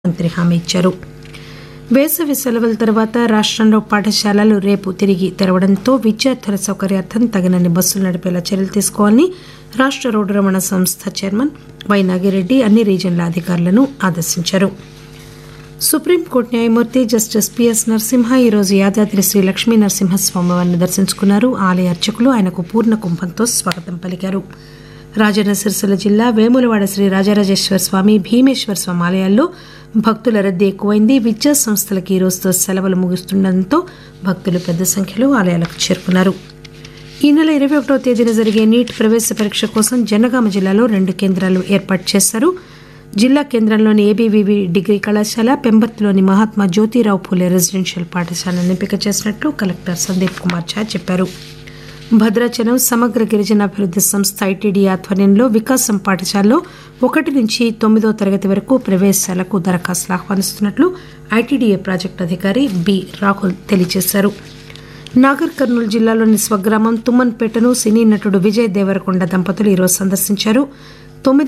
మంత్రి హామీ ఇచ్చారు వేసవి సెలవుల తర్వాత రాష్టంలో పాఠశాలలు రేపు తిరిగి తెరవడంతో విద్యార్థుల సౌకర్యార్థం తగినన్ని బస్సులు నడిపేలా చర్యలు తీసుకోవాలని రాష్ట రోడ్డు రవాణా సంస్థ చైర్మన్ వై నాగిరెడ్డి అన్ని రీజన్ల అధికారులను ఆదేశించారు సుప్రీంకోర్టు న్యాయమూర్తి జస్టిస్ పిఎస్ నరసింహ ఈరోజు యాదాద్రి శ్రీ లక్ష్మీ నరసింహస్వామి వారిని దర్శించుకున్నారు ఆలయ అర్చకులు ఆయనకు పూర్ణ కుంభంతో స్వాగతం పలికారు రాజన్న సిరిసిల్ల జిల్లా వేములవాడ శ్రీ రాజరాజేశ్వర స్వామి భీమేశ్వర స్వామి ఆలయాల్లో భక్తుల రద్దీ ఎక్కువైంది విద్యా సంస్థలకు ఈ రోజుతో సెలవులు ముగుస్తుండటంతో భక్తులు పెద్ద సంఖ్యలో ఆలయాలకు చేరుకున్నారు ఈ నెల ఇరవై ఒకటో తేదీన జరిగే నీట్ ప్రవేశ పరీక్ష కోసం జనగామ జిల్లాలో రెండు కేంద్రాలు ఏర్పాటు చేశారు జిల్లా కేంద్రంలోని ఏబీవీవీ డిగ్రీ కళాశాల పెంబర్తిలోని మహాత్మా జ్యోతిరావు పూలే రెసిడెన్షియల్ పాఠశాలను ఎంపిక చేసినట్లు కలెక్టర్ సందీప్ కుమార్ ఝా చెప్పారు భద్రాచలం సమగ్ర గిరిజనాభివృద్ది సంస్థ ఐటీడీ ఆధ్వర్యంలో వికాసం పాఠశాలలో ఒకటి నుంచి తొమ్మిదో తరగతి వరకు ప్రవేశాలకు దరఖాస్తులు ఆహ్వానిస్తున్నట్లు ఐటీడీఏ ప్రాజెక్టు అధికారి బి రాహుల్ తెలియజేశారు నాగర్ కర్నూలు జిల్లాలోని స్వగ్రామం తుమ్మన్పేటను సినీ నటుడు విజయ్ దేవరకొండ దంపతులు ఈరోజు సందర్శించారు తొమ్మిది